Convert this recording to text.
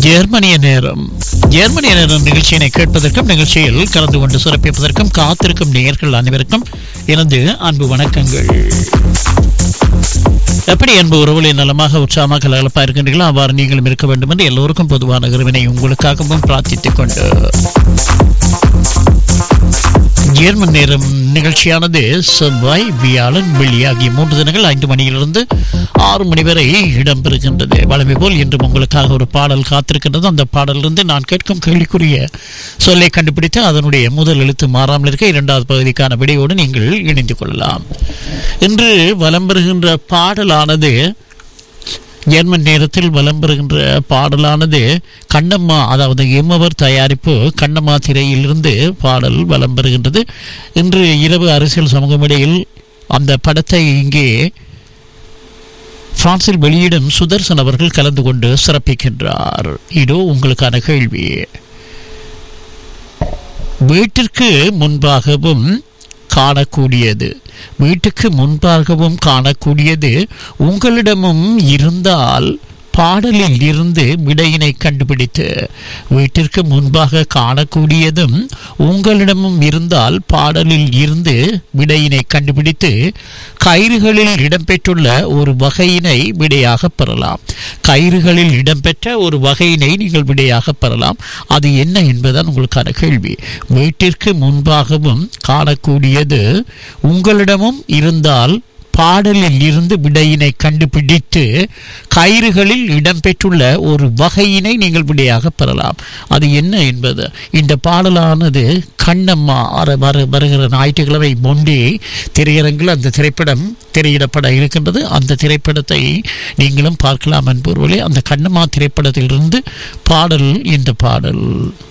ஜெர்மனிய நேரம் ஜெர்மனிய நேரம் நிகழ்ச்சியினை கேட்பதற்கும் நிகழ்ச்சியில் கலந்து கொண்டு சிறப்பிப்பதற்கும் காத்திருக்கும் நேயர்கள் அனைவருக்கும் எனது அன்பு வணக்கங்கள் எப்படி அன்பு உறவுகளை நலமாக உற்சாகமாக கலகலப்பாக இருக்கின்றீர்களோ அவ்வாறு நீங்களும் இருக்க வேண்டும் என்று எல்லோருக்கும் பொதுவான இறைவனை உங்களுக்காகவும் பிரார்த்தித்துக் கொண்டு ஜெர்மன் நேரம் நிகழ்ச்சியானது செவ்வாய் வியாழன் வெள்ளி ஆகிய மூன்று தினங்கள் ஐந்து மணியிலிருந்து ஆறு மணி வரை இடம்பெறுகின்றது வழமை போல் இன்றும் உங்களுக்காக ஒரு பாடல் காத்திருக்கின்றது அந்த பாடலிருந்து நான் கேட்கும் கேள்விக்குரிய சொல்லை கண்டுபிடித்து அதனுடைய முதல் எழுத்து மாறாமல் இருக்க இரண்டாவது பகுதிக்கான விடையோடு நீங்கள் இணைந்து கொள்ளலாம் இன்று வலம் பெறுகின்ற பாடலானது ஜெர்மன் நேரத்தில் வலம் பெறுகின்ற பாடலானது கண்ணம்மா அதாவது எம்மவர் தயாரிப்பு கண்ணம்மா திரையிலிருந்து பாடல் வலம் பெறுகின்றது இன்று இரவு அரசியல் சமூகம் இடையில் அந்த படத்தை இங்கே பிரான்சில் வெளியிடும் சுதர்சன் அவர்கள் கலந்து கொண்டு சிறப்பிக்கின்றார் இதோ உங்களுக்கான கேள்வி வீட்டிற்கு முன்பாகவும் காணக்கூடியது வீட்டுக்கு முன்பாகவும் காணக்கூடியது உங்களிடமும் இருந்தால் பாடலில் இருந்து விடையினை கண்டுபிடித்து வீட்டிற்கு முன்பாக காணக்கூடியதும் உங்களிடமும் இருந்தால் பாடலில் இருந்து விடையினை கண்டுபிடித்து கயிறுகளில் இடம்பெற்றுள்ள ஒரு வகையினை விடையாக பெறலாம் கயிறுகளில் இடம்பெற்ற ஒரு வகையினை நீங்கள் விடையாக பெறலாம் அது என்ன என்பதுதான் உங்களுக்கான கேள்வி வீட்டிற்கு முன்பாகவும் காணக்கூடியது உங்களிடமும் இருந்தால் பாடலில் இருந்து விடையினை கண்டுபிடித்து கயிறுகளில் இடம்பெற்றுள்ள ஒரு வகையினை நீங்கள் விடையாக பெறலாம் அது என்ன என்பது இந்த பாடலானது கண்ணம்மா அற வர வருகிற ஞாயிற்றுக்கிழமை மொண்டி திரையரங்கில் அந்த திரைப்படம் திரையிடப்பட இருக்கின்றது அந்த திரைப்படத்தை நீங்களும் பார்க்கலாம் என்பவர்களே அந்த கண்ணம்மா திரைப்படத்திலிருந்து பாடல் இந்த பாடல்